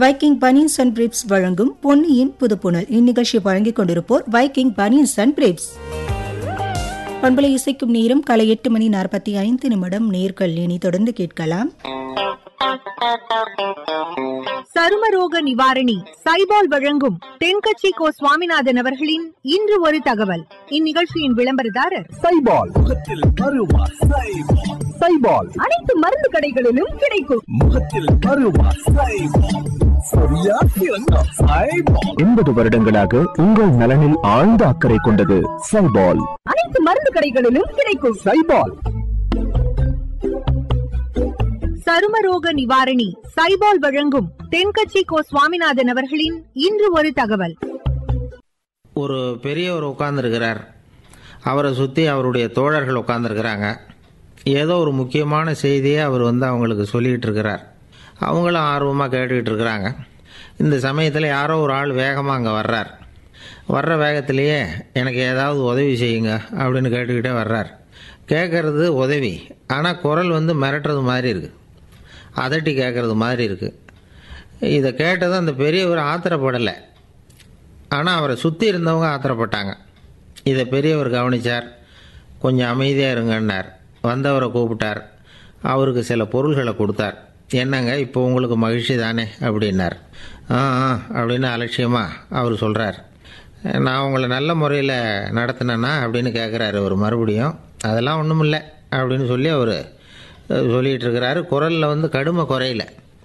Viking banians and பிரிப்ஸ் வழங்கும் பொன்னியின் புதுப்புணல் இந்நிகழ்ச்சி வழங்கிக் கொண்டிருப்போர் வைக்கிங் பனியன்ஸ் அண்ட் பிரிப்ஸ் பண்பலை இசைக்கும் நேரம் காலை எட்டு மணி நாற்பத்தி ஐந்து நிமிடம் நேர்கள் இனி தொடர்ந்து கேட்கலாம் சருமரோக நிவாரணி சைபால் வழங்கும் தென்கட்சி கோ சுவாமிநாதன் அவர்களின் இன்று ஒரு தகவல் இந்நிகழ்ச்சியின் விளம்பரதாரர் சைபால் முகத்தில் அருவா சைபால் சைபால் அனைத்து மருந்து கடைகளிலும் கிடைக்கும் முகத்தில் அருவா சைபால் சரியா சிறந்தோம் சைபால் எண்பது வருடங்களாக உங்கள் நலனில் ஆழ்ந்த அக்கறை கொண்டது சைபால் அனைத்து மருந்து கடைகளிலும் கிடைக்கும் சைபால் சருமரோக நிவாரணி சைபால் வழங்கும் தென்கட்சி கோ சுவாமிநாதன் அவர்களின் இன்று ஒரு தகவல் ஒரு பெரியவர் உட்கார்ந்துருக்கிறார் அவரை சுற்றி அவருடைய தோழர்கள் உட்காந்துருக்கிறாங்க ஏதோ ஒரு முக்கியமான செய்தியை அவர் வந்து அவங்களுக்கு சொல்லிகிட்டு இருக்கிறார் அவங்களும் ஆர்வமாக கேட்டுக்கிட்டு இருக்கிறாங்க இந்த சமயத்தில் யாரோ ஒரு ஆள் வேகமாக அங்கே வர்றார் வர்ற வேகத்திலேயே எனக்கு ஏதாவது உதவி செய்யுங்க அப்படின்னு கேட்டுக்கிட்டே வர்றார் கேட்குறது உதவி ஆனால் குரல் வந்து மிரட்டுறது மாதிரி இருக்குது அதட்டி கேட்குறது மாதிரி இருக்குது இதை கேட்டதும் அந்த பெரியவர் ஆத்திரப்படலை ஆனால் அவரை சுற்றி இருந்தவங்க ஆத்திரப்பட்டாங்க இதை பெரியவர் கவனித்தார் கொஞ்சம் அமைதியாக இருங்கன்னார் வந்தவரை கூப்பிட்டார் அவருக்கு சில பொருள்களை கொடுத்தார் என்னங்க இப்போ உங்களுக்கு மகிழ்ச்சி தானே அப்படின்னார் ஆ ஆ அப்படின்னு அலட்சியமாக அவர் சொல்கிறார் நான் உங்களை நல்ல முறையில் நடத்தினேன்னா அப்படின்னு கேட்குறாரு அவர் மறுபடியும் அதெல்லாம் ஒன்றும் இல்லை அப்படின்னு சொல்லி அவர் சொல்லிகிட்டு இருக்கிறாரு குரலில் வந்து கடுமை குறையில